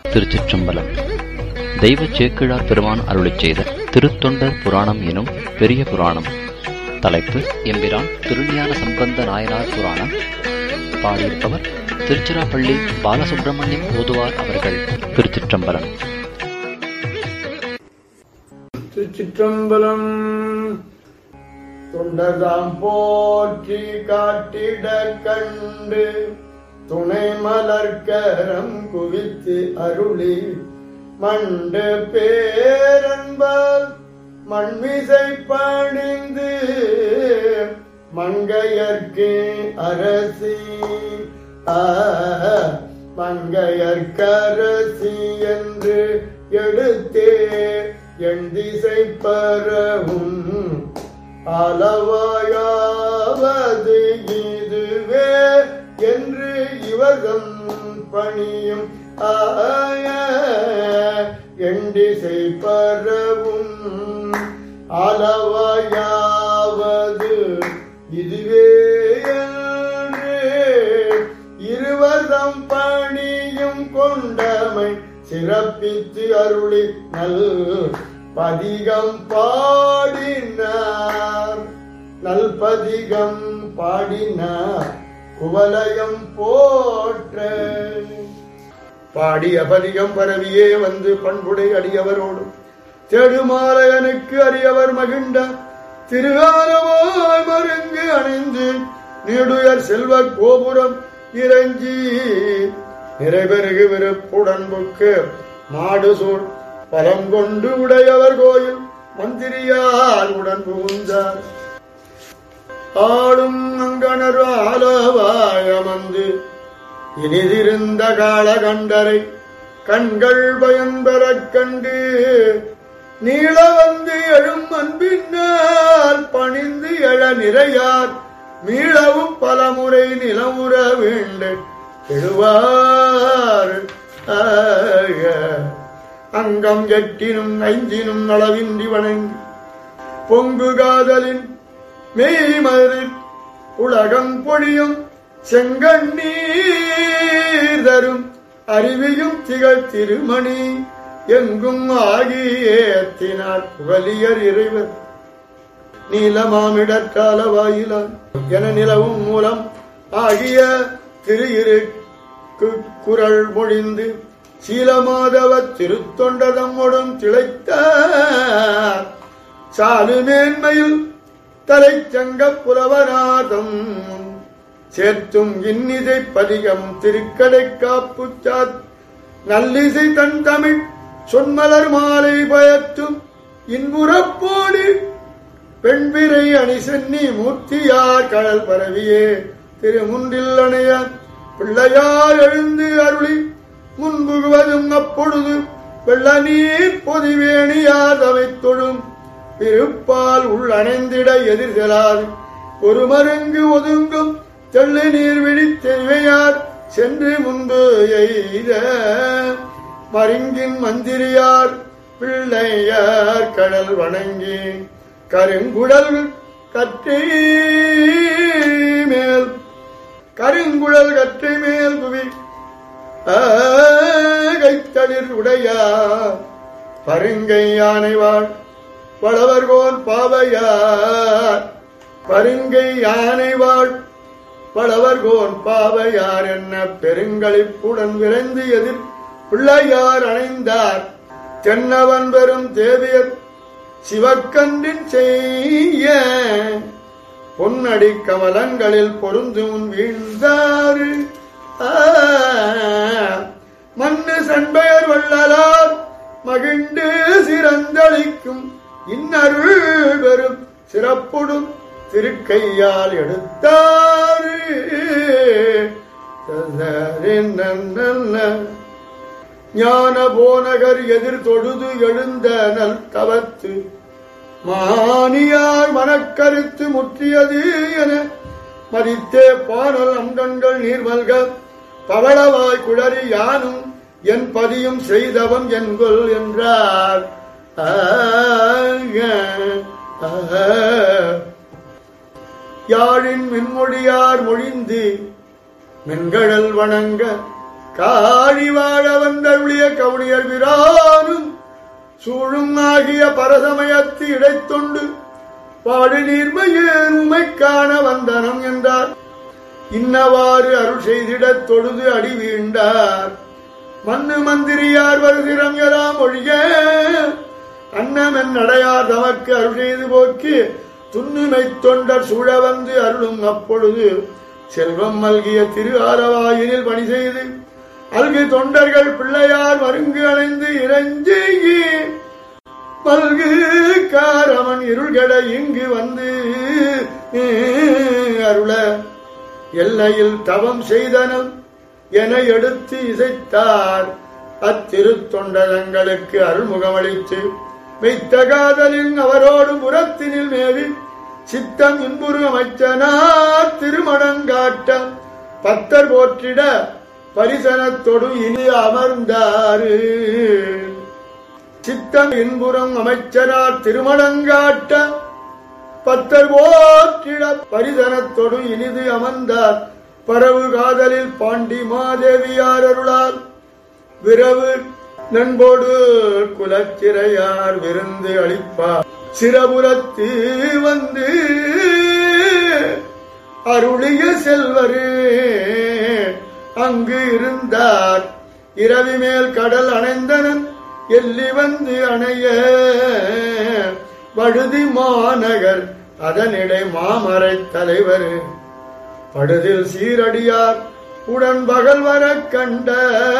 திருச்சிற்றம்பலம் தெய்வ சேக்கிழார் பெருமான் அருளிச் செய்த திருத்தொண்டர் புராணம் எனும் பெரிய புராணம் தலைப்பு எம்பிரான் திருஞான சம்பந்த நாயனார் புராணம் பாடியிருப்பவர் திருச்சிராப்பள்ளி பாலசுப்பிரமணியம் ஓதுவார் அவர்கள் திருச்சிற்றம்பலம் திருச்சிற்றம்பலம் தொண்டதாம் போற்றி காட்டிட கண்டு துணை மலர்க்கரம் குவித்து அருளி மண்டு பேரன்பால் மண்மிசை பணிந்து மங்கையர்க்கு அரசி ஆ மங்கையர்க்கரசி என்று எடுத்தே என் திசை பரவும் அளவாயாவது இதுவே என்று இவர்தம் பணியும் ஆய என் திசை பரவும் அளவாயாவது இதுவே என்று இருவர்தம் பணியும் கொண்டமை சிறப்பித்து அருளி நல் பதிகம் பாடினார் நல் பதிகம் பாடினார் குவலயம் போற்ற பாடிய பதிகம் பரவியே வந்து பண்புடை அடியவரோடு தேடுமாலையனுக்கு அரியவர் மகிழ்ந்த திருவாரமாய் மருங்கு அணிந்து நீடுயர் செல்வ கோபுரம் இறங்கி நிறைபெருகு விருப்புடன் புக்கு மாடு சூழ் பலம் கொண்டு உடையவர் கோயில் மந்திரியால் உடன் புகுந்தார் ஆளும் அங்கணர் ஆலவாயமந்து இனிதிருந்த காலகண்டரை கண்கள் பயன்பெறக் கண்டு நீள வந்து எழும் அன்பினால் பணிந்து எழ நிறையார் மீளவும் பலமுறை நிலமுற வேண்டு எழுவார் ஆய. அங்கம் எட்டினும் ஐந்தினும் அளவின்றி வணங்கி பொங்கு காதலின் மெய்மறில் உலகம் பொழியும் செங்கண்ணீர் தரும் அறிவியும் திகழ் திருமணி எங்கும் ஆகியேத்தினார் புகலியர் இறைவர் நீலமாமிடற்கால வாயிலான் என நிலவும் மூலம் ஆகிய திரு இரு கு- குரல் மொழிந்து சீலமாதவ திருத்தொண்டதம்மொடும் திளைத்த சாலு மேன்மையில் தலைச்சங்க புலவநாதம் சேர்த்தும் இன்னிசை பதிகம் திருக்கடை காப்புச்சாத் நல்லிசை தன் தமிழ் சொன்மலர் மாலை பயத்தும் இன்புறப்போடு பெண்பிரை அணி சென்னி மூர்த்தியார் கடல் பரவியே திருமுன்றில் அணைய பிள்ளையார் எழுந்து அருளி முன்புகுவதும் அப்பொழுது வெள்ள நீர் பொதிவேணியார் தமைத் தொழும் திருப்பால் உள் அணைந்திட எதிர் செலாது ஒரு மருங்கு ஒதுங்கும் தெள்ளு நீர் விழித்தெய்வையார் சென்று முன்பு எய்த மருங்கின் மந்திரியார் பிள்ளையார் கடல் வணங்கி கருங்குழல் கற்றி மேல் கருங்குழல் கற்றி மேல் குவி கைத்தளிர் உடையார் பருங்கை யானைவாள் பழவர்கோன் பாவையார் பருங்கை யானைவாள் பழவர்கோன் பாவையார் என்ன பெருங்களிப்புடன் விரைந்து எதிர் பிள்ளையார் அணைந்தார் தென்னவன் பெரும் தேவியர் சிவக்கன்றின் செய்ய பொன்னடி கமலங்களில் பொருந்தும் வீழ்ந்தாரு ஆ, மண்ணு சண்பயர் வள்ளலார் மகிழ்ந்து சிறந்தளிக்கும் இன்னருள் பெறும் சிறப்புடும் திருக்கையால் எடுத்தாரு ஞான போனகர் எதிர் தொழுது எழுந்த நல் தவத்து மானியார் மனக்கருத்து முற்றியது என மதித்தே பானல் அங்கண்கள் நீர்மல்க பவளவாய் குளறி யானும் என் பதியும் செய்தவம் என்கொள் என்றார் ஆக, ஆக. யாழின் மின்மொழியார் மொழிந்து மென்கடல் வணங்க காழி வாழ வந்தருளிய கவ ஆகிய பரசமயத்து இடைத்தொண்டு பாடு நீர்மையேன் உமை காண வந்தனம் என்றார் இன்னவாறு அருள் செய்திடத் தொழுது அடி வீண்டார் மண்ணு மந்திரியார் வருதிரம் எல்லாம் ஒழிய அன்னமென் நடையார் தமக்கு அருள் செய்து போக்கி துண்ணுமை தொண்டர் சூழ வந்து அருளும் அப்பொழுது செல்வம் மல்கிய திரு ஆரவாயினில் பணி செய்து அல்கு தொண்டர்கள் பிள்ளையார் மருங்கு அணைந்து இறைஞ்சி மல்கு காரமன் இருள்கட இங்கு வந்து அருள எல்லையில் தவம் செய்தனம் என எடுத்து இசைத்தார் அத்திருத்தொண்டதங்களுக்கு அருள்முகமளித்து மெய்த்தகாதலில் அவரோடு புறத்தினில் மேவி சித்தம் இன்புரு அமைச்சனார் திருமணங்காட்ட பத்தர் போற்றிட பரிசனத்தொடு இனி அமர்ந்தாரு சித்தம் இன்புறம் அமைச்சனார் திருமணங்காட்ட பத்தர் போற்றிட பரிசனத்தொடு இனிது அமர்ந்தார் பரவு காதலில் பாண்டி மாதேவியார் அருளால் விரவு நண்போடு குலச்சிறையார் விருந்து அளிப்பார் சிரபுரத்து வந்து அருளிய செல்வரு அங்கு இருந்தார் இரவி மேல் கடல் அணைந்தனன் எல்லி வந்து அணைய வடுதி மாநகர் அதனிடை மாமரை தலைவர் படுதில் சீரடியார் உடன் பகல் வர கண்ட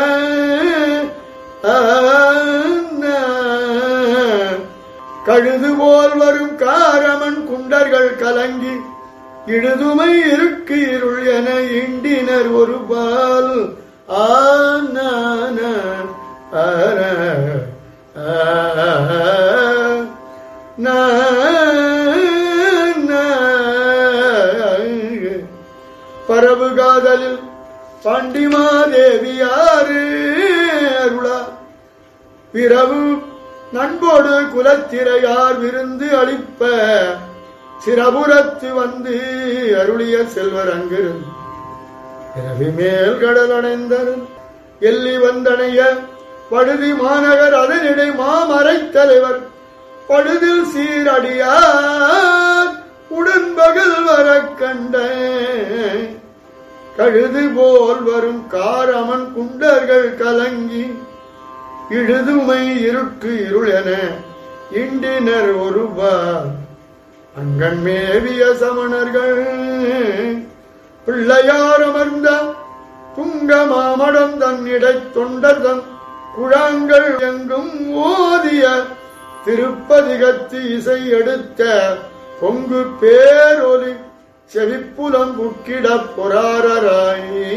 கழுது போல் வரும் காரமன் குண்டர்கள் கலங்கி இழுதுமை இருக்கு இருள் என இண்டினர் ஒரு பால் ஆன பரவு காதலில் பாண்டிமாதேவியாரு அருளா பிறவு நண்போடு குலத்திரையார் விருந்து அளிப்ப சிரபுரத்து வந்து அருளிய செல்வர் அங்கிருந்து பிறவி மேல் கடல் அடைந்தரும் எல்லி வந்தணைய படுதி மாநகர் அதனிடை மாமரை தலைவர் படுதில் சீரடியார் உடன் பகல் வர கண்ட கழுது போல் வரும் காரமன் குண்டர்கள் கலங்கி இழுதுமை இருக்கு இருள் என இண்டினர் ஒருவார் அங்கன் மேவிய சமணர்கள் பிள்ளையார் அமர்ந்த துங்க மாமடம் தன்னிடை தொண்டர் தன் குழாங்கள் எங்கும் ஓதிய திருப்பதிகத்து இசை எடுத்த பொங்கு பேரொலி செவிப்புலம் புக்கிட பொறாரராய்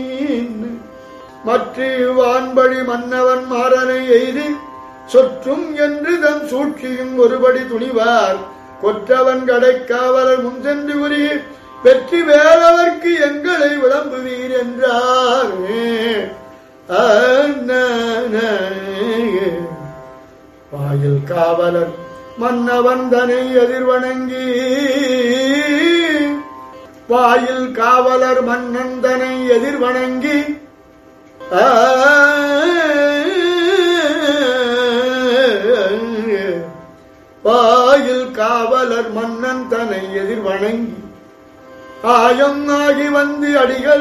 மற்ற வான்பழி மன்னவன் மாறனை எய்தி சொற்றும் என்று தம் சூழ்ச்சியும் ஒருபடி துணிவார் கொற்றவன் கடைக்காவலர் முன் சென்று உரி வெற்றி வேறவர்க்கு எங்களை விளம்புவீர் என்றார் வாயில் காவலர் மன்னவன் தனை எதிர்வணங்கி வாயில் காவலர் மன்னன் தனை எதிர்வணங்கி வாயில் காவலர் மன்னன் தனை எதிர்வணங்கி ஆயம் ஆகி வந்து அடிகள்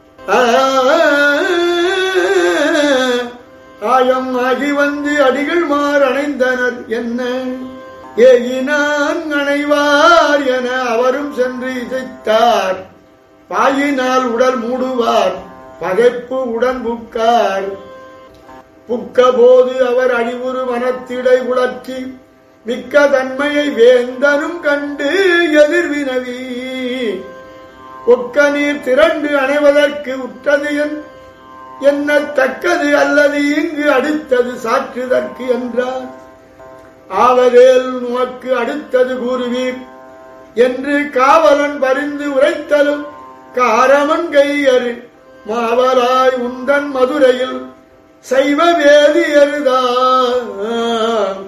ஆயம் ஆகி வந்து அடிகள் மார் அணைந்தனர் என்ன ஏயினான் அணைவார் என அவரும் சென்று இசைத்தார் பாயினால் உடல் மூடுவார் பகைப்பு உடன் புக்கார் புக்க போது அவர் அழிவுறு மனத்திடை உழற்றி மிக்க தன்மையை வேந்தனும் கண்டு எதிர்வினவி ஒக்க நீர் திரண்டு அணைவதற்கு உற்றது என் என்ன தக்கது அல்லது இங்கு அடுத்தது சாற்றுதற்கு என்றார் ஆவதேல் உமக்கு அடுத்தது கூறுவீர் என்று காவலன் பரிந்து உரைத்தலும் காரமன் கையறு மாவலாய் உந்தன் மதுரையில் சைவ வேதியருதான்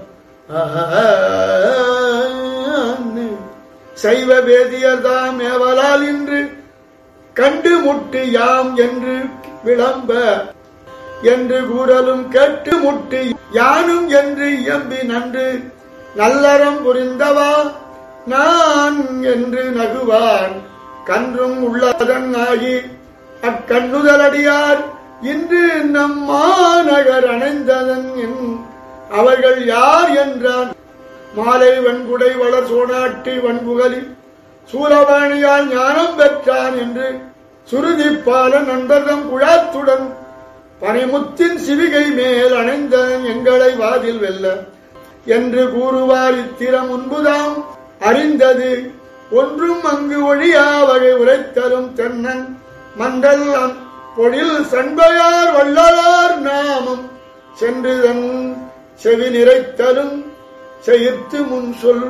சைவ வேதியர்தாம் ஏவலால் இன்று கண்டு முட்டு யாம் என்று விளம்ப என்று கூறலும் கேட்டு முட்டு யானும் என்று இயம்பி நன்று நல்லறம் புரிந்தவா நான் என்று நகுவான் கன்றும் உள்ளதன் ஆகி அக்கண்ணுதலடியார் இன்று நம் மாநகர் அணைந்ததன் என் அவர்கள் யார் என்றான் மாலை வன்குடை வளர் சோனாட்டி வன்புகலி சூரவாணியால் ஞானம் பெற்றான் என்று சுருதிப்பால நண்பர்தம் குழாத்துடன் பனிமுத்தின் சிவிகை மேல் அணைந்த எங்களை வாதில் வெல்ல என்று கூறுவார் இத்திரம் முன்புதாம் அறிந்தது ஒன்றும் அங்கு ஒழியா வகை உரைத்தலும் தென்னன் மண்டல் பொழில் சண்பையார் வள்ளலார் நாமம் சென்றுதன் செவி நிறைத்தலும் செய்து முன்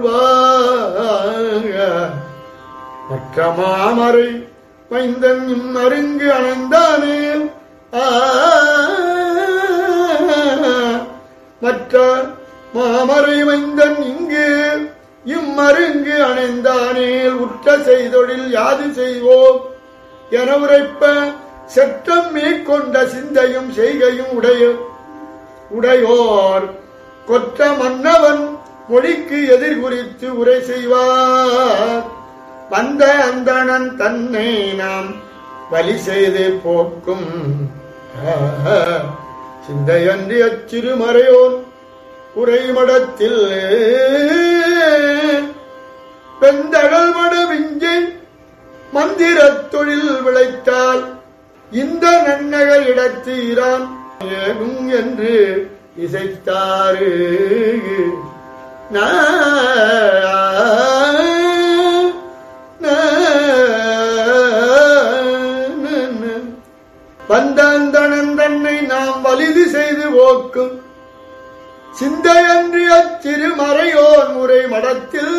சொல்வார் மற்ற மாமரை மைந்தன் இம்மருங்கு அணைந்தானே ஆ, மற்ற மாமரை மைந்தன் இங்கு இம்மருங்கு அணைந்தானேல் உற்ற செய்தொழில் யாது செய்வோம் என உரைப்ப செற்றம் மேற்கொண்ட சிந்தையும் செய்கையும் உடைய உடையோர் கொற்ற மன்னவன் மொழிக்கு எதிர் குறித்து உரை செய்வார் வந்த அந்தணன் தன்னை நாம் வழி செய்து போக்கும் ஆஹா, சிந்தையன்றி அச்சிறுமறையோன் உரைமடத்தில் வெந்தழல் மட விஞ்சை மந்திரத் தொழில் விளைத்தால் இந்த நன்னகர் இடத்து ஈரான் ஏகும் என்று இசைத்தாரு நா, நா, நா, நா. வந்தாந்தனன் தன்னை நாம் வலிது செய்து போக்கும் சிந்தையன்றி அச்சிறு மறையோர் முறை மடத்தில்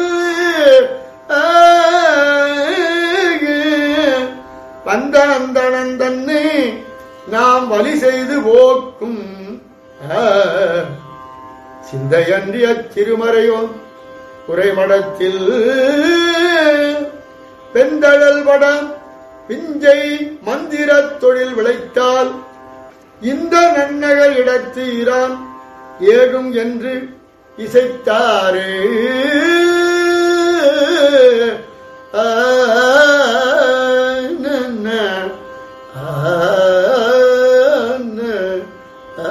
வந்த அந்தணன் தன்னை நாம் வழி செய்து போக்கும் ஆ, சிந்தையன்றி அச்சிறுமறையோர் குறைமடத்தில் வெந்தழல் வடம் பிஞ்சை மந்திரத் தொழில் விளைத்தால் இந்த நன்னகர் இடத்து ஈரான் ஏகும் என்று இசைத்தாரே ஆ, நன்ன, ஆ, ந, ஆ.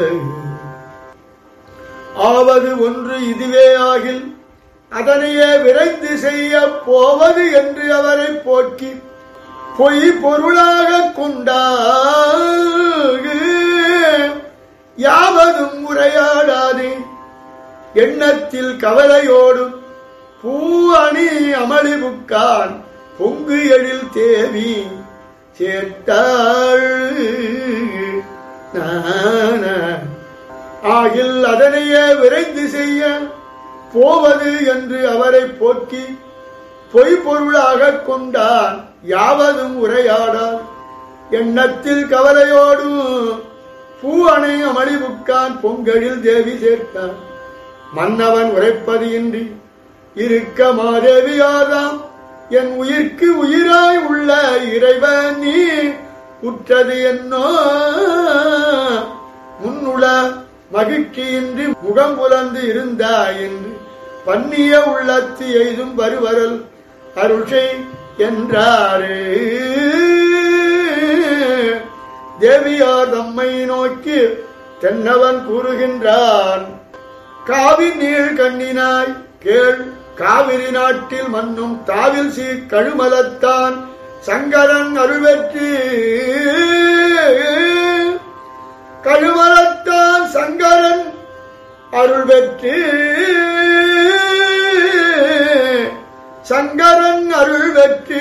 ஆவது ஒன்று இதுவே ஆகில் அதனையே விரைந்து செய்ய போவது என்று அவரை போக்கி பொய் பொருளாக கொண்டாகு யாவதும் உரையாடாது எண்ணத்தில் கவலையோடும் பூ அணி அமளிவுக்கான் பொங்கு எழில் தேவி சேர்த்தாள் நான. ஆகில் அதனையே விரைந்து செய்ய போவது என்று அவரை போக்கி பொய் பொருளாகக் கொண்டான் யாவதும் உரையாடான் எண்ணத்தில் கவலையோடு பூ அணை அமளிவுக்கான் பொங்கலில் தேவி சேர்த்தான் மன்னவன் உரைப்பது இன்றி இருக்க மாதேவியாதாம் என் உயிர்க்கு உயிராய் உள்ள இறைவன் நீ உற்றது என்னோ முன்னுள மகிழ்ச்சியின்றி முகம் புலந்து இருந்தாய் என்று பன்னிய உள்ளத்து எய்தும் வருவரல் அருஷை என்றாரே தேவியார் தம்மை நோக்கி தென்னவன் கூறுகின்றான் காவி நீள் கண்ணினாய் கேள் காவிரி நாட்டில் மன்னும் தாவில் சீ கழுமலத்தான் சங்கரன் அருள்வெற்றி கழுமலத்தான் சங்கரன் அருள் பெற்று சங்கரன் அருள் பெற்று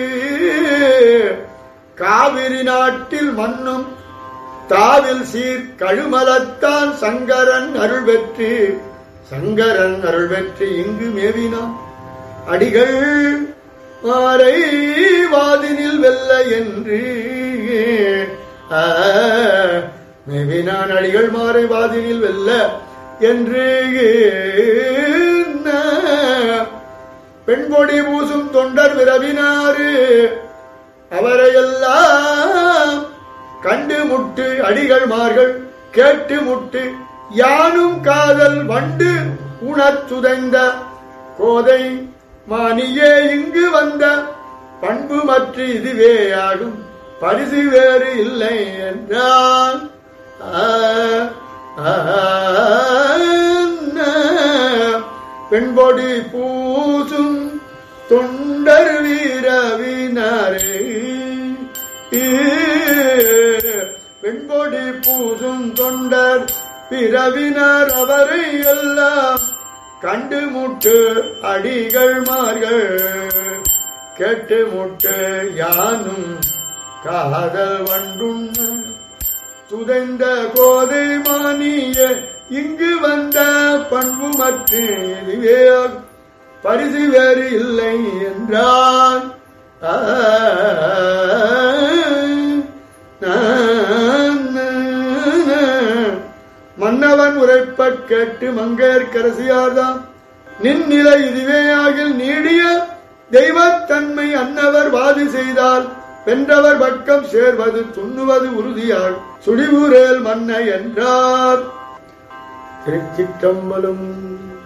காவிரி நாட்டில் மன்னும் தாவில் சீர் கழுமலத்தான் சங்கரன் அருள் பெற்று சங்கரன் அருள் பெற்று இங்கு மேவினான் அடிகள் மாறை வாதினில் வெல்ல என்று ஆ, மேவினான் அடிகள் மாறை வாதினில் வெல்ல என்று பெண்கொடி பூசும் தொண்டர் விரவினாரு அவரையெல்லாம் கண்டு முட்டு அடிகள் மார்கள் கேட்டு முட்டு யானும் காதல் வண்டு உணச்சுதைந்த கோதை மானியே இங்கு வந்த பண்பு மற்ற இதுவே ஆகும் பரிசு வேறு இல்லை என்றால் ஆ, ஆ, பெண்பொடி பூசும் தொண்டர் வீரவினரே பெண்பொடி பூசும் தொண்டர் பிறவினர் அவரை எல்லாம் கண்டு முட்டு அடிகள் மார்கள் கேட்டு முட்டு யானும் காதல் வண்டுண்ண துதைந்த கோதை மானிய இங்கு வந்த பண்பு மற்றே பரிசு வேறு இல்லை என்றான் ஆ, மன்னவன் உரைப்பக் கேட்டு மங்கையர்க்கரசியார்தாம் நின்னிலை இதுவே ஆகில் நீடிய தெய்வத்தன்மை அன்னவர் வாதி செய்தால் வென்றவர் பக்கம் சேர்வது துண்ணுவது உறுதியால் சுடிபுரேல் மன்ன என்றார் திருச்சிற்றம்பலம்